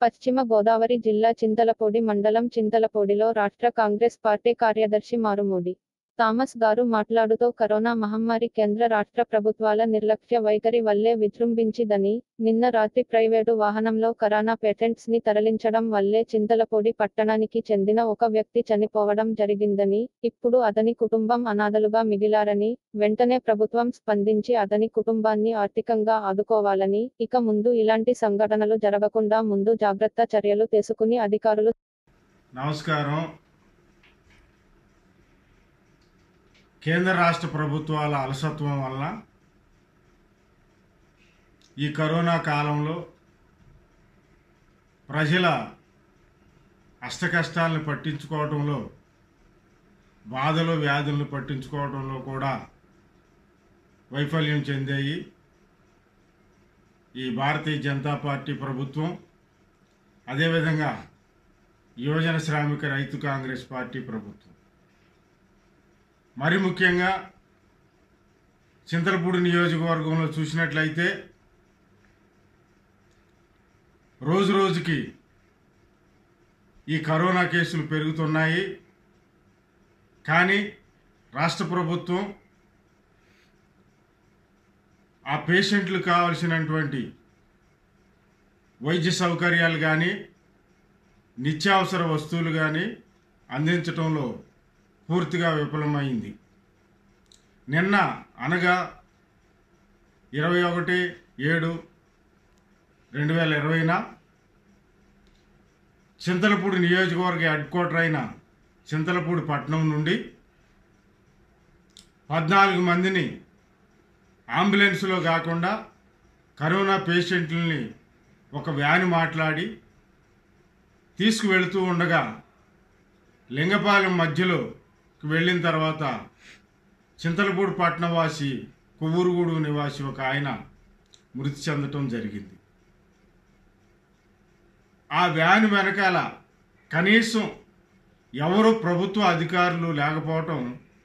పశ్చిమ గోదావరి జిల్లా చింతలపూడి మండలం చింతలపూడిలో రాష్ట్ర కాంగ్రెస్ పార్టీ కార్యదర్శి మారుమూడి థామస్ గారు మాట్లాడుతూ కరోనా మహమ్మారి కేంద్ర రాష్ట్ర ప్రభుత్వాల నిర్లక్ష్య వైఖరి వల్లే విజృంభించిదని నిన్న రాత్రి ప్రైవేటు వాహనంలో కరోనా పేటెంట్స్ ని తరలించడం వల్లే చింతలపూడి పట్టణానికి చెందిన ఒక వ్యక్తి చనిపోవడం జరిగిందని ఇప్పుడు అతని కుటుంబం అనాథలుగా మిగిలారని వెంటనే ప్రభుత్వం స్పందించి అతని కుటుంబాన్ని ఆర్థికంగా ఆదుకోవాలని ఇక ముందు ఇలాంటి సంఘటనలు జరగకుండా ముందు జాగ్రత్త చర్యలు తీసుకుని అధికారులు నమస్కారం కేంద్ర రాష్ట్ర ప్రభుత్వాల అలసత్వం వలన ఈ కరోనా కాలంలో ప్రజల అష్టకష్టాలను పట్టించుకోవడంలో బాధలు వ్యాధులను పట్టించుకోవడంలో కూడా వైఫల్యం చెందాయి ఈ భారతీయ జనతా పార్టీ ప్రభుత్వం అదేవిధంగా యువజన శ్రామిక రైతు కాంగ్రెస్ పార్టీ ప్రభుత్వం మరి ముఖ్యంగా చింతలపూడి నియోజకవర్గంలో చూసినట్లయితే రోజు రోజుకి ఈ కరోనా కేసులు పెరుగుతున్నాయి కానీ రాష్ట్ర ప్రభుత్వం ఆ పేషెంట్లు కావలసినటువంటి వైద్య సౌకర్యాలు కానీ నిత్యావసర వస్తువులు కానీ అందించడంలో పూర్తిగా విఫలమైంది నిన్న అనగా ఇరవై ఒకటి ఏడు రెండు వేల ఇరవైన చింతలపూడి నియోజకవర్గ హెడ్ క్వార్టర్ అయిన చింతలపూడి పట్టణం నుండి పద్నాలుగు మందిని అంబులెన్స్లో కాకుండా కరోనా పేషెంట్లని ఒక వ్యాన్ మాట్లాడి తీసుకువెళుతూ ఉండగా లింగపాలెం మధ్యలో వెళ్ళిన తర్వాత చింతలపూడి పట్టణవాసి కొవ్వూరుగూడు నివాసి ఒక ఆయన మృతి చెందటం జరిగింది ఆ వ్యాన్ వెనకాల కనీసం ఎవరు ప్రభుత్వ అధికారులు లేకపోవటం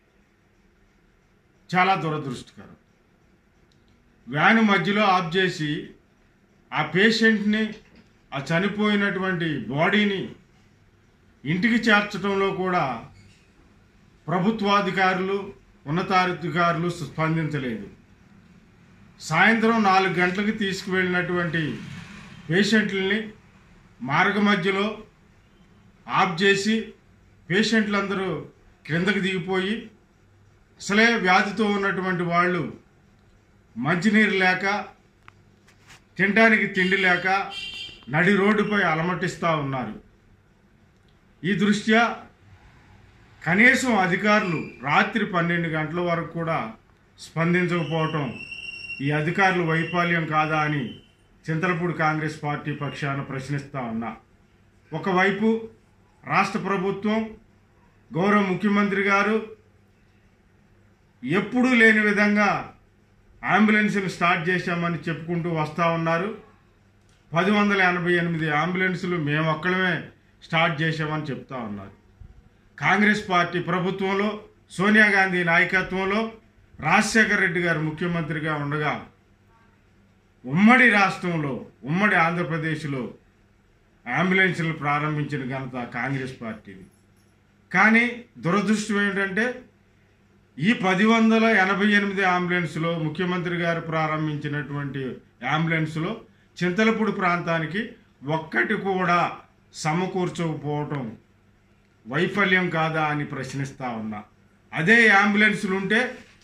చాలా దురదృష్టకరం వ్యాన్ మధ్యలో ఆఫ్ చేసి ఆ పేషెంట్ని ఆ చనిపోయినటువంటి బాడీని ఇంటికి చేర్చడంలో కూడా ప్రభుత్వాధికారులు ఉన్నతాధికారులు స్పందించలేదు సాయంత్రం నాలుగు గంటలకు తీసుకువెళ్ళినటువంటి పేషెంట్లని మార్గ మధ్యలో ఆఫ్ చేసి పేషెంట్లందరూ క్రిందకి దిగిపోయి అసలే వ్యాధితో ఉన్నటువంటి వాళ్ళు మంచినీరు లేక తినడానికి తిండి లేక నడి రోడ్డుపై అలమటిస్తూ ఉన్నారు ఈ దృష్ట్యా కనీసం అధికారులు రాత్రి పన్నెండు గంటల వరకు కూడా స్పందించకపోవటం ఈ అధికారుల వైఫల్యం కాదా అని చింతలపూడి కాంగ్రెస్ పార్టీ పక్షాన ప్రశ్నిస్తా ఉన్నా ఒకవైపు రాష్ట్ర ప్రభుత్వం గౌరవ ముఖ్యమంత్రి గారు ఎప్పుడూ లేని విధంగా అంబులెన్సులు స్టార్ట్ చేశామని చెప్పుకుంటూ వస్తూ ఉన్నారు పది వందల ఎనభై ఎనిమిది అంబులెన్సులు మేము ఒక్కడమే స్టార్ట్ చేశామని చెప్తా ఉన్నారు కాంగ్రెస్ పార్టీ ప్రభుత్వంలో సోనియా గాంధీ నాయకత్వంలో రాజశేఖర రెడ్డి గారు ముఖ్యమంత్రిగా ఉండగా ఉమ్మడి రాష్ట్రంలో ఉమ్మడి ఆంధ్రప్రదేశ్లో అంబులెన్సులు ప్రారంభించిన ఘనత కాంగ్రెస్ పార్టీది కానీ దురదృష్టం ఏమిటంటే ఈ పది వందల ఎనభై ఎనిమిది అంబులెన్స్లో ముఖ్యమంత్రి గారు ప్రారంభించినటువంటి అంబులెన్స్లో చింతలపూడి ప్రాంతానికి ఒక్కటి కూడా సమకూర్చకపోవటం వైఫల్యం కాదా అని ప్రశ్నిస్తా ఉన్నా అదే అంబులెన్సులు ఉంటే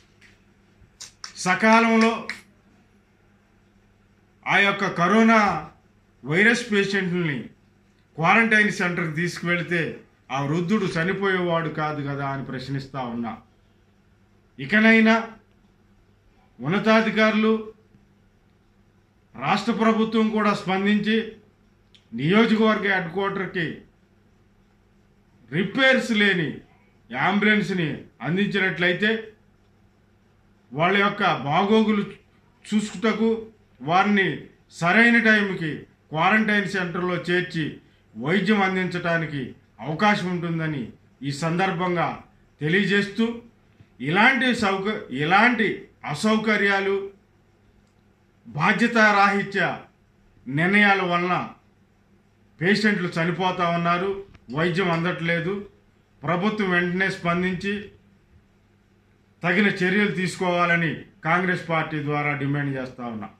సకాలంలో ఆ యొక్క కరోనా వైరస్ పేషెంట్ని క్వారంటైన్ సెంటర్కి తీసుకువెళితే ఆ వృద్ధుడు చనిపోయేవాడు కాదు కదా అని ప్రశ్నిస్తా ఉన్నా ఇకనైనా ఉన్నతాధికారులు రాష్ట్ర ప్రభుత్వం కూడా స్పందించి నియోజకవర్గ హెడ్ క్వార్టర్కి రిపేర్స్ లేని అంబులెన్స్ని అందించినట్లయితే వాళ్ళ యొక్క బాగోగులు చూసుకుటకు వారిని సరైన టైంకి క్వారంటైన్ సెంటర్లో చేర్చి వైద్యం అందించడానికి అవకాశం ఉంటుందని ఈ సందర్భంగా తెలియజేస్తూ ఇలాంటి సౌక ఇలాంటి అసౌకర్యాలు బాధ్యతారాహిత్య నిర్ణయాల వలన పేషెంట్లు చనిపోతా ఉన్నారు వైద్యం అందట్లేదు ప్రభుత్వం వెంటనే స్పందించి తగిన చర్యలు తీసుకోవాలని కాంగ్రెస్ పార్టీ ద్వారా డిమాండ్ చేస్తా ఉన్నా